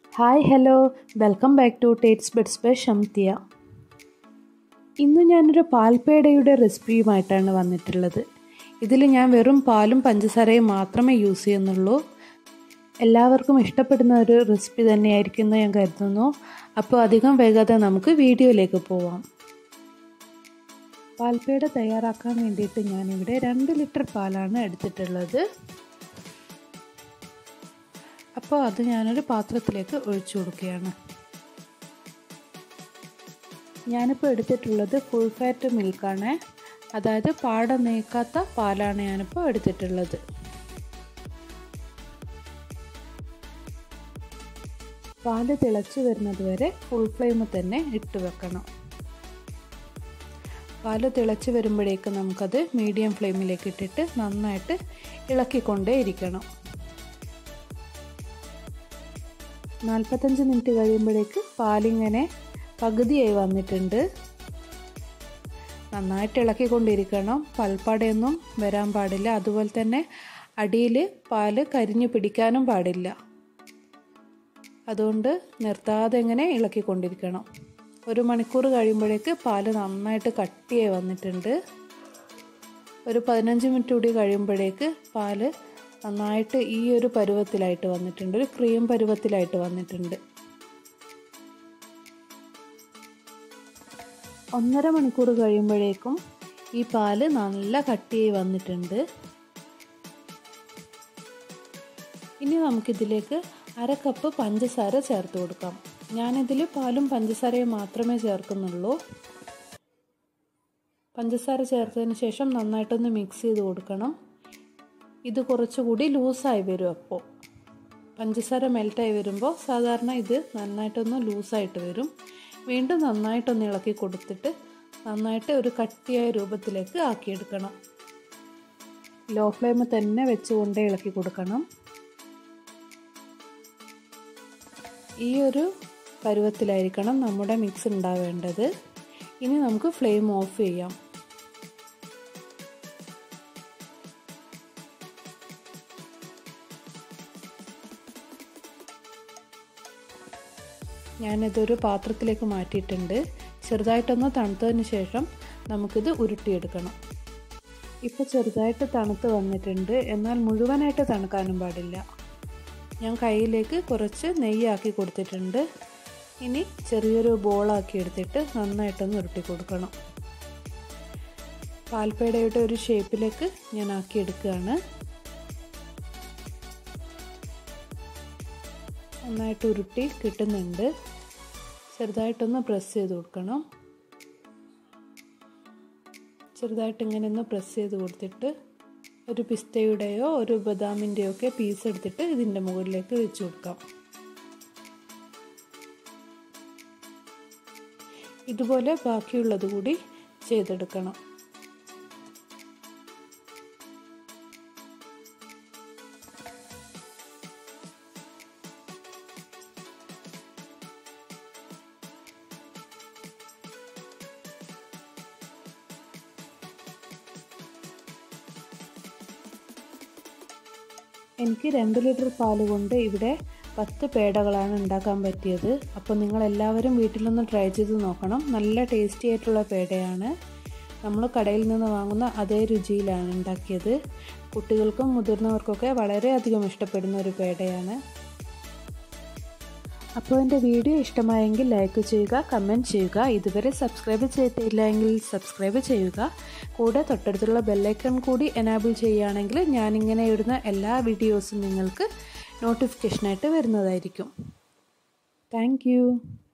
hi hello welcome back to taste buds by Shamthiya ഇന്ന് ഞാനൊരു പാൽപേടയുടെ റെസിപ്പിയുമായിട്ടാണ് വന്നിട്ടുള്ളത് ഇതിൽ ഞാൻ വെറും പാലും പഞ്ചസാരയും മാത്രമേ യൂസ് ചെയ്യുന്നുള്ളൂ എല്ലാവർക്കും ഇഷ്ടപ്പെടുന്ന ഒരു റെസിപ്പി തന്നെയായിരിക്കും എന്ന് ഞാൻ കരുതുന്നു അപ്പോൾ അധികം വൈകാതെ നമുക്ക് വീഡിയോയിലേക്ക് പോവാം പാൽപേട തയ്യാറാക്കാൻ വേണ്ടിയിട്ട് ഞാനിവിടെ രണ്ട് ലിറ്റർ പാലാണ് എടുത്തിട്ടുള്ളത് അപ്പോൾ അത് ഞാനൊരു പാത്രത്തിലേക്ക് ഒഴിച്ചു കൊടുക്കുകയാണ് ഞാനിപ്പോൾ എടുത്തിട്ടുള്ളത് ഫുൾ ഫാറ്റ് മിൽക്കാണ് അതായത് പാട നീക്കാത്ത പാലാണ് ഞാനിപ്പോൾ എടുത്തിട്ടുള്ളത് പാല് തിളച്ച് വരുന്നത് വരെ ഫുൾ ഫ്ലെയിമിൽ തന്നെ ഇട്ട് വെക്കണം പാല് തിളച്ച് വരുമ്പോഴേക്ക് നമുക്കത് മീഡിയം ഫ്ലെയിമിലേക്ക് ഇട്ടിട്ട് നന്നായിട്ട് ഇളക്കിക്കൊണ്ടേ ഇരിക്കണം നാൽപ്പത്തഞ്ച് മിനിറ്റ് കഴിയുമ്പോഴേക്ക് പാലിങ്ങനെ പകുതിയായി വന്നിട്ടുണ്ട് നന്നായിട്ട് ഇളക്കിക്കൊണ്ടിരിക്കണം പൽപ്പാടയൊന്നും വരാൻ പാടില്ല അതുപോലെ തന്നെ അടിയിൽ പാല് കരിഞ്ഞു പിടിക്കാനും പാടില്ല അതുകൊണ്ട് നിർത്താതെ ഇങ്ങനെ ഇളക്കിക്കൊണ്ടിരിക്കണം ഒരു മണിക്കൂർ കഴിയുമ്പോഴേക്ക് പാല് നന്നായിട്ട് കട്ടിയായി വന്നിട്ടുണ്ട് ഒരു പതിനഞ്ച് മിനിറ്റ് കൂടി കഴിയുമ്പോഴേക്ക് പാല് നന്നായിട്ട് ഈ ഒരു പരുവത്തിലായിട്ട് വന്നിട്ടുണ്ട് ഒരു ക്രീം പരുവത്തിലായിട്ട് വന്നിട്ടുണ്ട് ഒന്നര മണിക്കൂർ കഴിയുമ്പോഴേക്കും ഈ പാല് നല്ല കട്ടിയായി വന്നിട്ടുണ്ട് ഇനി നമുക്കിതിലേക്ക് അര കപ്പ് പഞ്ചസാര ചേർത്ത് കൊടുക്കാം ഞാനിതിൽ പാലും പഞ്ചസാരയും മാത്രമേ ചേർക്കുന്നുള്ളൂ പഞ്ചസാര ചേർത്തതിന് ശേഷം നന്നായിട്ടൊന്ന് മിക്സ് ചെയ്ത് കൊടുക്കണം ഇത് കുറച്ചുകൂടി ലൂസായി വരും അപ്പോൾ പഞ്ചസാര മെൽറ്റായി വരുമ്പോൾ സാധാരണ ഇത് നന്നായിട്ടൊന്ന് ലൂസായിട്ട് വരും വീണ്ടും നന്നായിട്ടൊന്ന് ഇളക്കി കൊടുത്തിട്ട് നന്നായിട്ട് ഒരു കട്ടിയായ രൂപത്തിലേക്ക് ആക്കിയെടുക്കണം ലോ ഫ്ലെയിമിൽ തന്നെ വെച്ചുകൊണ്ടേ ഇളക്കി കൊടുക്കണം ഈ ഒരു പരുവത്തിലായിരിക്കണം നമ്മുടെ മിക്സ് ഉണ്ടാവേണ്ടത് ഇനി നമുക്ക് ഫ്ലെയിം ഓഫ് ചെയ്യാം ഞാനിതൊരു പാത്രത്തിലേക്ക് മാറ്റിയിട്ടുണ്ട് ചെറുതായിട്ടൊന്ന് തണുത്തതിന് ശേഷം നമുക്കിത് ഉരുട്ടിയെടുക്കണം ഇപ്പോൾ ചെറുതായിട്ട് തണുത്ത് വന്നിട്ടുണ്ട് എന്നാൽ മുഴുവനായിട്ട് തണുക്കാനും പാടില്ല ഞാൻ കയ്യിലേക്ക് കുറച്ച് നെയ്യാക്കി കൊടുത്തിട്ടുണ്ട് ഇനി ചെറിയൊരു ബോളാക്കി എടുത്തിട്ട് നന്നായിട്ടൊന്ന് ഉരുട്ടി കൊടുക്കണം പാൽപ്പേടയുടെ ഒരു ഷേപ്പിലേക്ക് ഞാൻ ആക്കി എടുക്കുകയാണ് നന്നായിട്ട് ഉരുട്ടി കിട്ടുന്നുണ്ട് ചെറുതായിട്ടൊന്ന് പ്രസ് ചെയ്ത് കൊടുക്കണം ചെറുതായിട്ട് ഇങ്ങനെ ഒന്ന് പ്രസ് ചെയ്ത് കൊടുത്തിട്ട് ഒരു പിസ്തയുടെയോ ഒരു ബദാമിൻ്റെയോ ഒക്കെ പീസ് എടുത്തിട്ട് ഇതിൻ്റെ മുകളിലേക്ക് വെച്ച് കൊടുക്കാം ഇതുപോലെ ബാക്കിയുള്ളത് കൂടി ചെയ്തെടുക്കണം എനിക്ക് രണ്ട് ലിറ്റർ പാൽ കൊണ്ട് ഇവിടെ പത്ത് പേടകളാണ് ഉണ്ടാക്കാൻ പറ്റിയത് അപ്പോൾ നിങ്ങൾ എല്ലാവരും വീട്ടിലൊന്ന് ട്രൈ ചെയ്ത് നോക്കണം നല്ല ടേസ്റ്റി ആയിട്ടുള്ള പേടയാണ് നമ്മൾ കടയിൽ നിന്ന് വാങ്ങുന്ന അതേ രുചിയിലാണ് ഉണ്ടാക്കിയത് കുട്ടികൾക്കും മുതിർന്നവർക്കൊക്കെ വളരെയധികം ഇഷ്ടപ്പെടുന്ന ഒരു പേടയാണ് അപ്പോൾ എൻ്റെ വീഡിയോ ഇഷ്ടമായെങ്കിൽ ലൈക്ക് ചെയ്യുക കമൻറ്റ് ചെയ്യുക ഇതുവരെ സബ്സ്ക്രൈബ് ചെയ്തിട്ടില്ല എങ്കിൽ സബ്സ്ക്രൈബ് ചെയ്യുക കൂടെ തൊട്ടടുത്തുള്ള ബെല്ലൈക്കൺ കൂടി എനാബിൾ ചെയ്യുകയാണെങ്കിൽ ഞാനിങ്ങനെ ഇടുന്ന എല്ലാ വീഡിയോസും നിങ്ങൾക്ക് നോട്ടിഫിക്കേഷനായിട്ട് വരുന്നതായിരിക്കും താങ്ക്